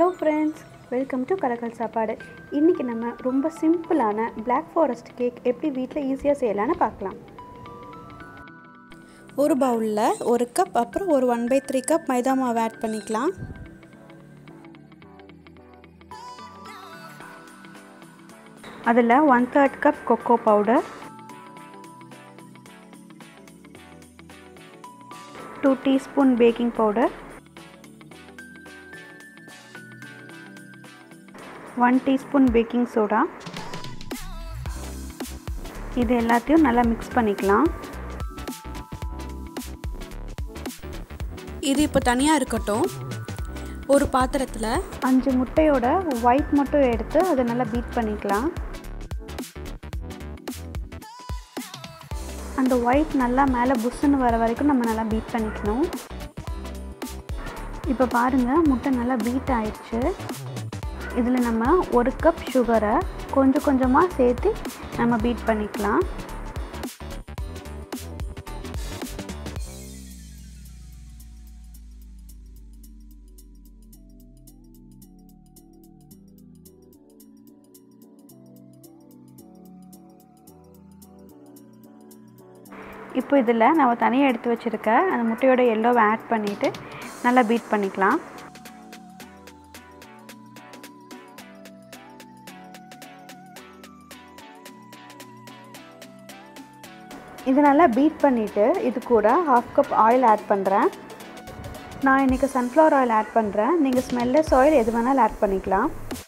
hello friends welcome to கலக்கல் சாப்பாடு இன்றைக்கி நம்ம ரொம்ப சிம்பிளான Black ஃபாரஸ்ட் கேக் எப்படி வீட்டில் ஈஸியாக செய்யலான்னு பார்க்கலாம் ஒரு பவுலில் ஒரு கப் அப்புறம் ஒரு ஒன் பை த்ரீ கப் மைதா மாவு ஆட் பண்ணிக்கலாம் அதில் one third cup cocoa powder two teaspoon baking powder one teaspoon baking soda இது எல்லாத்தையும் நல்லா மிக்ஸ் பண்ணிக்கலாம் இது இப்போ தனியாக இருக்கட்டும் ஒரு பாத்திரத்தில் அஞ்சு முட்டையோட ஒயிட் மட்டும் எடுத்து அதை நல்லா பீட் பண்ணிக்கலாம் அந்த ஒயிட் நல்லா மேலே புஷ்ஷுன்னு வர வரைக்கும் நம்ம நல்லா பீட் பண்ணிக்கணும் இப்போ பாருங்கள் முட்டை நல்லா பீட் ஆயிடுச்சு இதில் நம்ம ஒரு கப் சுகரை கொஞ்சம் கொஞ்சமாக சேர்த்து நம்ம பீட் பண்ணிக்கலாம் இப்போ இதில் நம்ம தனியாக எடுத்து வச்சுருக்க அந்த முட்டையோட எல்லோவை ஆட் பண்ணிவிட்டு நல்லா பீட் பண்ணிக்கலாம் இது நல்லா பீட் பண்ணிவிட்டு இது கூட ஹாஃப் கப் ஆயில் ஆட் பண்ணுறேன் நான் இன்றைக்கி சன்ஃப்ளவர் ஆயில் ஆட் பண்ணுறேன் நீங்கள் ஸ்மெல்லஸ் ஆயில் எது வேணாலும் ஆட் பண்ணிக்கலாம்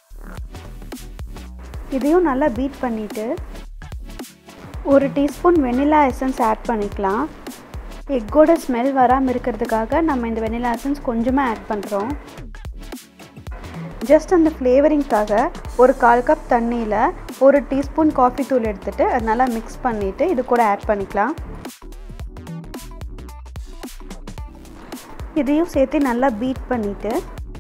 இதையும் நல்லா பீட் பண்ணிவிட்டு ஒரு டீஸ்பூன் வெனிலா எசன்ஸ் ஆட் பண்ணிக்கலாம் எக்கோட ஸ்மெல் வராமல் இருக்கிறதுக்காக நம்ம இந்த வெனிலா எசன்ஸ் கொஞ்சமாக ஆட் பண்ணுறோம் ஜஸ்ட் அந்த ஃப்ளேவரிங்க்காக ஒரு கால் கப் தண்ணியில் ஒரு டீஸ்பூன் காஃபி தூள் எடுத்துகிட்டு அது நல்லா மிக்ஸ் பண்ணிவிட்டு இது கூட ஆட் பண்ணிக்கலாம் இதையும் சேர்த்து நல்லா பீட் பண்ணிவிட்டு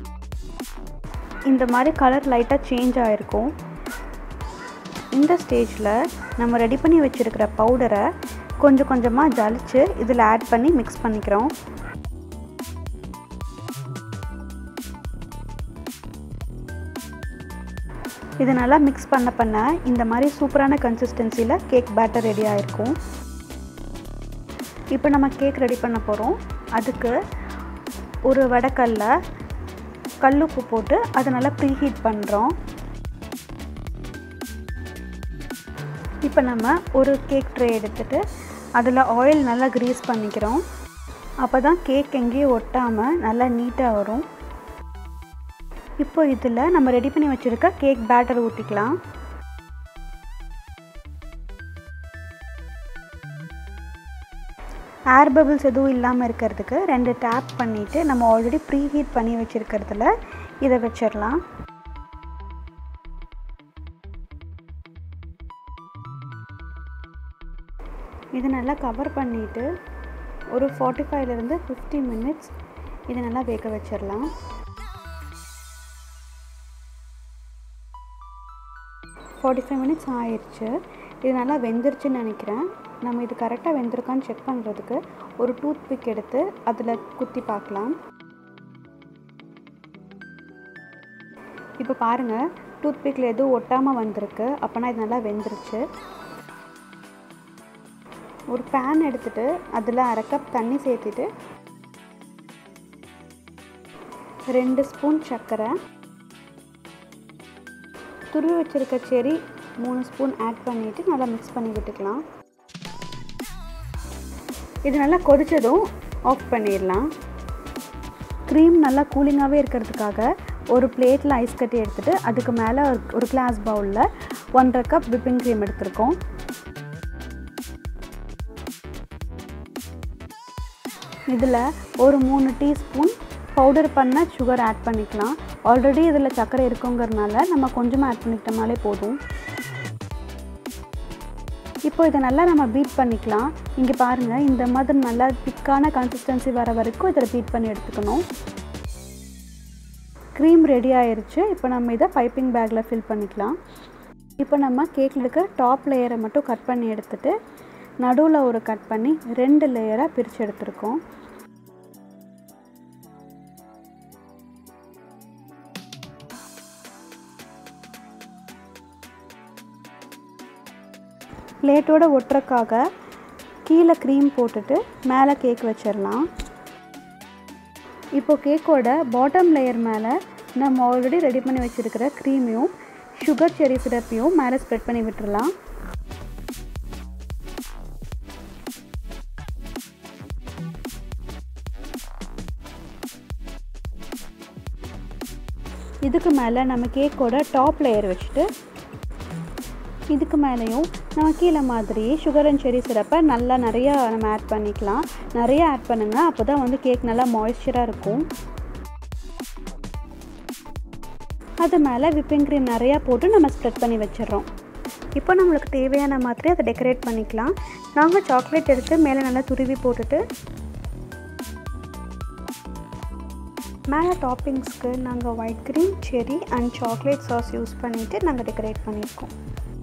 இந்த மாதிரி கலர் லைட்டாக சேஞ்ச் ஆகிருக்கும் இந்த ஸ்டேஜில் நம்ம ரெடி பண்ணி வச்சுருக்கிற பவுடரை கொஞ்சம் கொஞ்சமாக ஜலிச்சு இதில் ஆட் பண்ணி மிக்ஸ் பண்ணிக்கிறோம் இது நல்லா மிக்ஸ் பண்ண பண்ண இந்த மாதிரி சூப்பரான கன்சிஸ்டன்சியில் கேக் பேட்டர் ரெடி ஆகிருக்கும் இப்போ நம்ம கேக் ரெடி பண்ண போகிறோம் அதுக்கு ஒரு வடக்கல்ல கல்லுப்பு போட்டு அதை நல்லா ப்ரீஹீட் பண்ணுறோம் இப்போ நம்ம ஒரு கேக் ட்ரே எடுத்துகிட்டு அதில் ஆயில் நல்லா க்ரீஸ் பண்ணிக்கிறோம் அப்போ தான் கேக் எங்கேயும் ஒட்டாமல் நல்லா நீட்டாக வரும் இப்போ இதில் நம்ம ரெடி பண்ணி வச்சுருக்க கேக் பேட்டர் ஊற்றிக்கலாம் ஏர் பபிள்ஸ் எதுவும் இல்லாமல் இருக்கிறதுக்கு ரெண்டு டேப் பண்ணிவிட்டு நம்ம ஆல்ரெடி ப்ரீ ஹீட் பண்ணி வச்சுருக்கிறதுல இதை வச்சிடலாம் இது நல்லா கவர் பண்ணிவிட்டு ஒரு ஃபார்ட்டி ஃபைவ்லேருந்து ஃபிஃப்டி மினிட்ஸ் இதை நல்லா வேக வச்சிடலாம் ஃபார்ட்டி ஃபைவ் மினிட்ஸ் ஆயிடுச்சு இது நல்லா வெந்துருச்சுன்னு நினைக்கிறேன் நம்ம இது கரெக்டாக வெந்திருக்கான்னு செக் பண்ணுறதுக்கு ஒரு டூத் பிக் எடுத்து அதில் குத்தி பார்க்கலாம் இப்போ பாருங்கள் டூத் பிக்கில் எதுவும் ஒட்டாமல் வந்திருக்கு அப்போனா இது நல்லா வெந்துருச்சு ஒரு பேன் எடுத்துகிட்டு அதில் அரை கப் தண்ணி சேர்த்துட்டு ரெண்டு ஸ்பூன் சர்க்கரை துருவி வச்சுருக்க செரி மூணு ஸ்பூன் ஆட் பண்ணிவிட்டு நல்லா மிக்ஸ் பண்ணி விட்டுக்கலாம் இது நல்லா கொதித்ததும் ஆஃப் பண்ணிடலாம் க்ரீம் நல்லா கூலிங்காகவே இருக்கிறதுக்காக ஒரு பிளேட்டில் ஐஸ் கட்டி எடுத்துகிட்டு அதுக்கு மேலே ஒரு கிளாஸ் பவுலில் ஒன்றரை கப் விப்பிங் க்ரீம் எடுத்திருக்கோம் இதில் ஒரு மூணு டீஸ்பூன் பவுடர் பண்ண சுகர் ஆட் பண்ணிக்கலாம் ஆல்ரெடி இதில் சர்க்கரை இருக்குங்கிறதுனால நம்ம கொஞ்சமாக ஆட் பண்ணிக்கிட்டோம்னாலே போதும் இப்போ இதை நல்லா நம்ம பீட் பண்ணிக்கலாம் இங்கே பாருங்கள் இந்த மாதிரி நல்லா திக்கான கன்சிஸ்டன்சி வர வரைக்கும் இதில் பீட் பண்ணி எடுத்துக்கணும் க்ரீம் ரெடி ஆயிடுச்சு இப்போ நம்ம இதை பைப்பிங் பேக்கில் ஃபில் பண்ணிக்கலாம் இப்போ நம்ம கேக்கில் இருக்க டாப் லேயரை மட்டும் கட் பண்ணி எடுத்துகிட்டு நடுவில் ஒரு கட் பண்ணி ரெண்டு லேயராக பிரித்து எடுத்துருக்கோம் பிளேட்டோட ஒட்டுறக்காக கீழே க்ரீம் போட்டுட்டு மேலே கேக் வச்சிடலாம் இப்போ கேக்கோட பாட்டம் லேயர் மேலே நம்ம ஆல்ரெடி ரெடி பண்ணி வச்சுருக்கிற க்ரீமையும் சுகர் செரி சிரப்பையும் மேலே ஸ்ப்ரெட் பண்ணி விட்டுறலாம் இதுக்கு மேலே நம்ம கேக்கோட டாப் லேயர் வச்சுட்டு இதுக்கு மேலேயும் நம்ம கீழே மாதிரியே சுகர் அண்ட் செரி சிரப்பை நல்லா நிறையா நம்ம ஆட் பண்ணிக்கலாம் நிறைய ஆட் பண்ணுங்கள் அப்போ தான் வந்து கேக் நல்லா மாய்ஸ்சராக இருக்கும் அது மேலே விப்பிங் க்ரீம் நிறையா போட்டு நம்ம ஸ்ப்ரெட் பண்ணி வச்சிடுறோம் இப்போ நம்மளுக்கு தேவையான மாதிரி அதை டெக்கரேட் பண்ணிக்கலாம் நாங்கள் சாக்லேட் எடுத்து மேலே நல்லா துருவி போட்டுட்டு மேலே டாப்பிங்ஸ்க்கு நாங்கள் white cream cherry and chocolate sauce use பண்ணிவிட்டு நாங்கள் டெக்கரேட் பண்ணியிருக்கோம்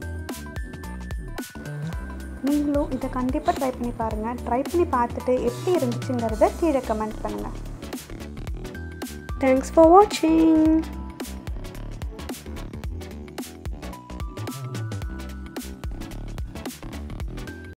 நீங்களும் இதை கண்டிப்பாக ட்ரை பண்ணி பாருங்கள் ட்ரை பண்ணி பார்த்துட்டு எப்படி இருந்துச்சுங்கிறத கீழே கமெண்ட் பண்ணுங்கள் தேங்க்ஸ் ஃபார் வாட்சிங்